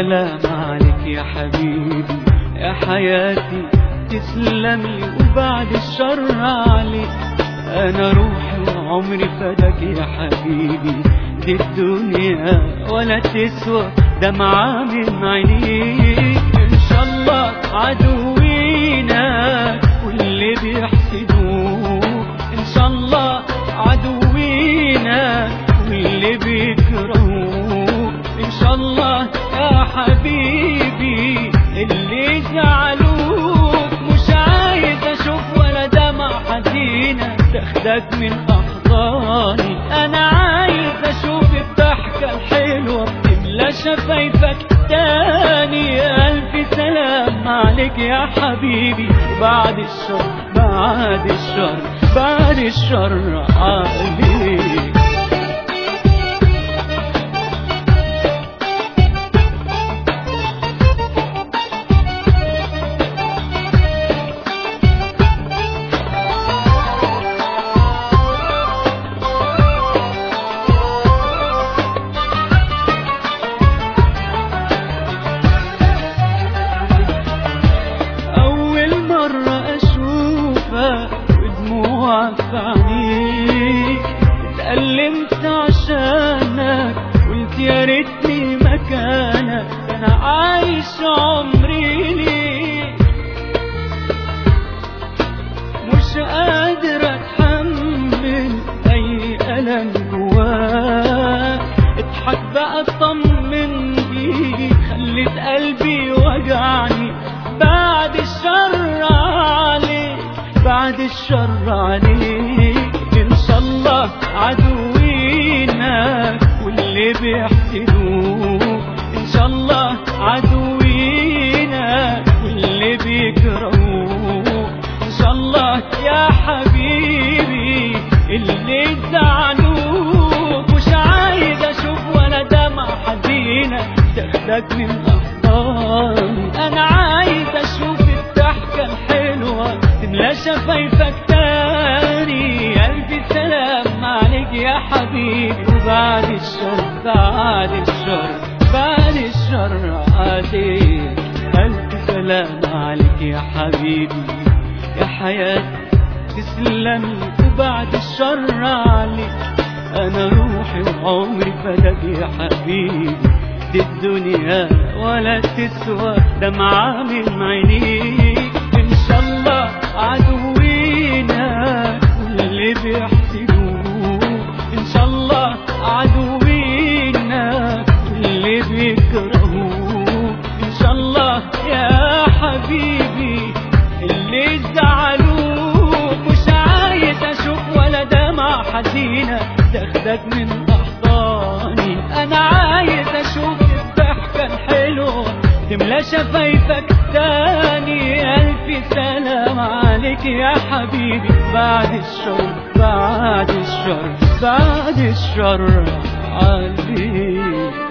سلام عليك يا حبيبي يا حياتي تسلمي وبعد الشر عليك انا روحي وعمري فداك يا حبيبي دي الدنيا ولا تسوى دمعة من عينيك ان شاء الله عدوينا واللي بيحسدوك ان شاء الله عدوينا واللي بيكرهوك ان شاء الله يا حبيبي اللي زعلوك مش عايز اشوف ولا دمع حزينة تاخدك من احضاني انا عايز اشوف الضحكة الحلوة بتملى شفايفك تاني الف سلام عليك يا حبيبي بعد الشر بعد الشر بعد الشر عليك أول مرة أشوفك ودموعك في عينيك اتألمت عشانك قلت يا ريتني مكانك أنا عايش عمري ليك مش قادر أتحمل أي ألم جواك اضحك بقى اطمن بيك خليت قلبي وجعني بعد الشر عليك بعد الشر عليك ان شاء الله عدوينا واللي بيحسدوك ان شاء الله عدوينا واللي بيكرهوك ان شاء الله يا حبيبي اللي زعلوك مش عايز اشوف ولا دمع حزينة تاخدك من احضاني انا عايز اشوف الضحكة الحلوة تملى شفايفك تاني الف سلام عليك يا حبيبي وبعد الشر بعد الشر بعد الشر عليك الف سلام عليك يا حبيبي يا حياتي تسلمي وبعد الشر عليك انا روحي وعمري فداك يا حبيبي دي الدنيا ولا تسوى دمعة من عينيك ان شاء الله عدوينا واللي بيحسدوك ان شاء الله عدوينا واللي بيكرهوك ان شاء الله يا حبيبي اللي زعلوك مش عايز اشوف ولا دمع حزينة تاخدك من احضاني انا عايز اشوف الضحكة الحلوة تملى شفايفك تاني الف سلام عليك يا حبيبي بعد الشر بعد الشر بعد الشر عليك